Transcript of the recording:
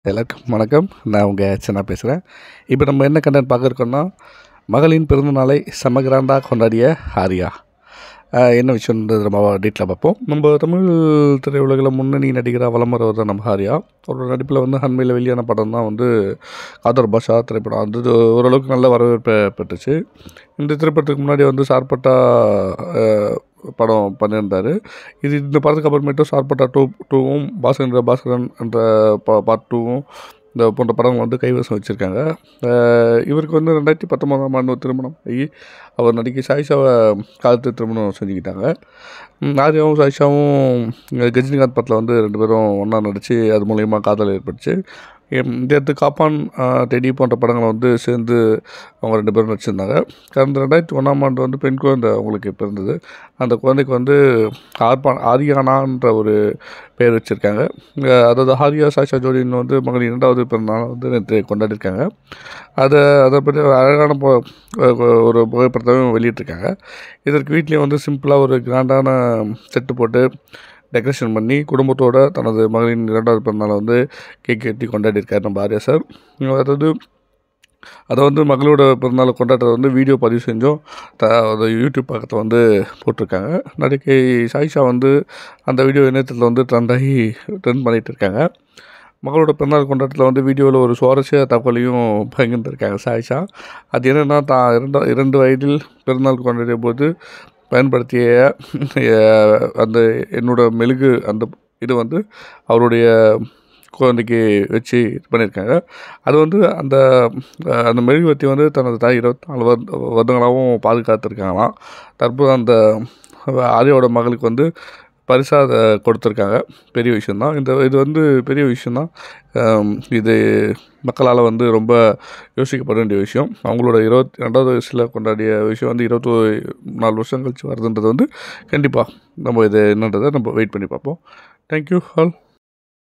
எல்லாருக்கும் வணக்கம் நான் உங்கள் சின்ன பேசுகிறேன் இப்போ நம்ம என்ன கண்டென்ட் பார்க்க இருக்கோம்னா மகளின் பிறந்த நாளை செம கிராண்டாக கொண்டாடிய ஆர்யா ஆஹ் என்ன விஷயன்றது நம்ம டீட்டெயிலாக பார்ப்போம் நம்ம தமிழ் திரையுலகில் முன்னணி நடிகராக வலம் வருவர் தான் நம்ம ஆர்யா அவரோட நடிப்பில் வந்து அண்மையில் வெளியான படம் தான் வந்து காதர் பாஷா திரைப்படம் அது ஓரளவுக்கு நல்ல வரவேற்பை பெற்றுச்சு இந்த திரைப்படத்துக்கு முன்னாடி வந்து சார்பட்டா ஆஹ், படம் பண்ணியிருந்தார் இது இந்த படத்துக்கு அப்புறமேட்டும் சார்பட்டா டூ டூவும் பாஸ்கர பாஸ்கரன் என்ற பா பார்ட் டூவும் இந்த போன்ற படங்கள் வந்து கைவசம் வச்சுருக்காங்க இவருக்கு வந்து ரெண்டாயிரத்தி பத்தொம்போதாம் ஆண்டு திருமணம் ஆகி அவர் நடிகை சாயிஷாவை காலத்து திருமணம் செஞ்சுக்கிட்டாங்க ம், ஆர்யாவும் சாயிஷாவும் கஜினிகாந்த் படத்தில் வந்து ரெண்டு பேரும் ஒன்றா நடித்து அது மூலயமா காதல் ஏற்பட்டுச்சு எம், இந்த இடத்து காப்பான் ஆஹ், டெடி போன்ற படங்களை வந்து சேர்ந்து அவங்க ரெண்டு பேரும் நடிச்சிருந்தாங்க கடந்த ரெண்டாயிரத்தி ஒன்றாம் ஆண்டு வந்து பெண் குழந்தை அவங்களுக்கு பிறந்தது அந்த குழந்தைக்கு வந்து ஆர்பா ஆரியானான்ற ஒரு பேர் வச்சுருக்காங்க அதாவது ஹாரியா சாஷா ஜோடின்னு வந்து மகளிர் இரண்டாவது பிறந்தநாள் வந்து நேற்று கொண்டாடிருக்காங்க அதை அதை பற்றி ஒரு அழகான போ ஒரு புகைப்படத்தையும் வெளியிட்டிருக்காங்க இதற்கு வீட்லேயும் வந்து சிம்பிளாக ஒரு கிராண்டான செட்டு போட்டு டெக்கரேஷன் பண்ணி குடும்பத்தோட தனது மகளின் இரண்டாவது பிறந்தநாளை வந்து கேக் வெட்டி கொண்டாடியிருக்கார் நம்ம ஆர்யா சார் அதாவது அதை வந்து மகளோட பிறந்தநாளை கொண்டாடுறத வந்து வீடியோ பதிவு செஞ்சோம் த அது யூடியூப் பக்கத்தில் வந்து போட்டிருக்காங்க நடிகை சாயிஷா வந்து அந்த வீடியோ இணையத்தில் வந்து ட்ரெண்ட் ஆகி ட்ரெண்ட் பண்ணிகிட்டு இருக்காங்க மகளோட பிறந்தநாள் கொண்டாட்டத்தில் வந்து வீடியோவில் ஒரு சுவாரஸ்ய தகவலையும் பகிர்ந்துருக்காங்க சாயிஷா அது என்னென்னா தான் இரண்டு இரண்டு வயதில் பிறந்தநாள் கொண்டாடிய போது பயன்படுத்திய அஹ், அந்த என்னோட மெழுகு அந்த இது வந்து அவருடைய குழந்தைக்கு வச்சு இது பண்ணியிருக்காங்க அது வந்து அந்த அஹ், அந்த மெழுகுவர்த்தி வந்து தனது தாய் இருபத்தி நாலு வருட வருடங்களாகவும் பாதுகாத்துருக்காங்களாம் தற்போது அந்த ஆரியோட மகளுக்கு வந்து பரிசாக அதை கொடுத்துருக்காங்க பெரிய விஷயந்தான் இந்த இது வந்து பெரிய விஷயந்தான் ஆம், இது மக்களால் வந்து ரொம்ப யோசிக்கப்பட வேண்டிய விஷயம் அவங்களோட இருபத்தி ரெண்டாவது வயசில் கொண்டாடிய விஷயம் வந்து இருபத்தி நாலு வருஷம் கழிச்சு வருதுன்றது வந்து கண்டிப்பாக நம்ம இது என்னன்றதை நம்ம வெயிட் பண்ணி பார்ப்போம் தேங்க்யூ ஆல்